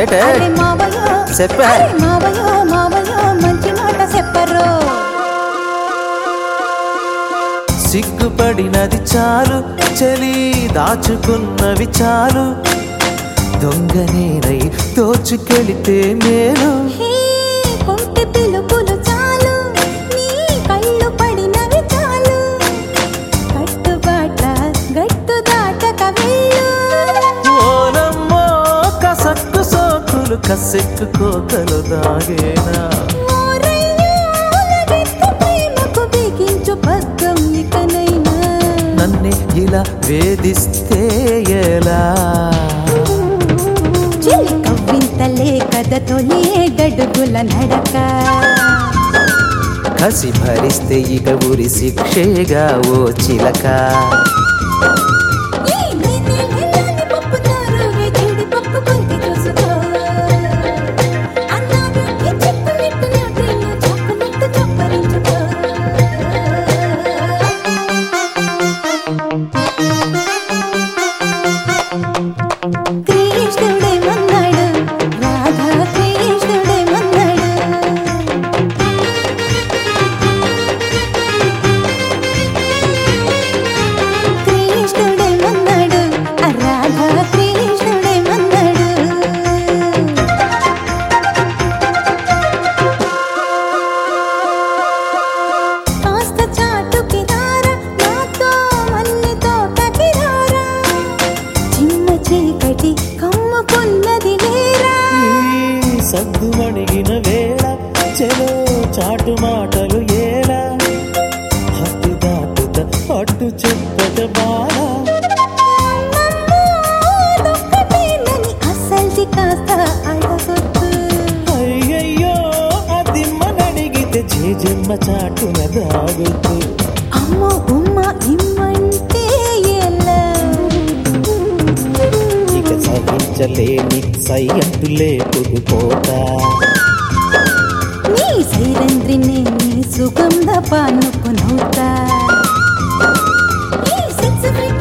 ఏటే అరే మావయ్య చెప్పే. అరే మావయ్య మావయ్య మంచి మాట చెప్పరు సిగ్గుపడినది చాలు చలి దాచుకున్నవి చాలు దొంగనేనై దోచుకెళితే మేలు హే కొంటి పిలుపులు చాలు నీ కళ్ళు పడినవి చాలు కట్టుబాట గట్టు దాటక వెళ్ళు ఓలమ్మో కసక్కు సోకులు కసెక్కు కోకలు దాగేనా ఓరయ్యో, లగెత్తు ప్రేమకు బిగించు పగ్గం ఇకనైనా నన్నే ఇలా వేధిస్తే ఎలా చెలి కవ్వింతలే కథ తొలి గడుగుల నడక కసి భరిస్తే ఇక ఉరి శిక్షేగా ఓ చిలక ఈ నేనే వెళ్ళని పప్పు చారువే చెడి పప్పు కొంచె చూసుకో అన్నాడు ఈ చెప్పునెట్టు నా ప్రేమ చాకునెట్టు చప్పరించుకో కృష్ణుడే మన్నాడు రాధా కృష్ణుడే మన్నాడు కృష్ణుడే మన్నాడు ఆ రాధా కృష్ణుడే మన్నాడు కాస్త చాటుకి రారా నాతో మల్లె తోటకి రారా చిన్న చీకటి కమ్ముకున్నది లేరా ఈ సద్దు అణిగిన వేళ చెలో చాటు మాటలు ఏలా హద్దు దాటుత అడ్డు చెప్పట బాలా అదొక్కటేనని అసల్ది కాస్త అడగొద్దు అయ్యయ్యో అది మనడిగితే జేజమ్మ చాటున దాగుతూ అమ్మో ఉమ్మ ఇమ్మంటే ఎలా ఇక సహించలేని సై అంటూ లేపుకుపోతా నీ సైరంద్రిని నీ సుగంధ పానుకునవుతా ఈ సెక్స్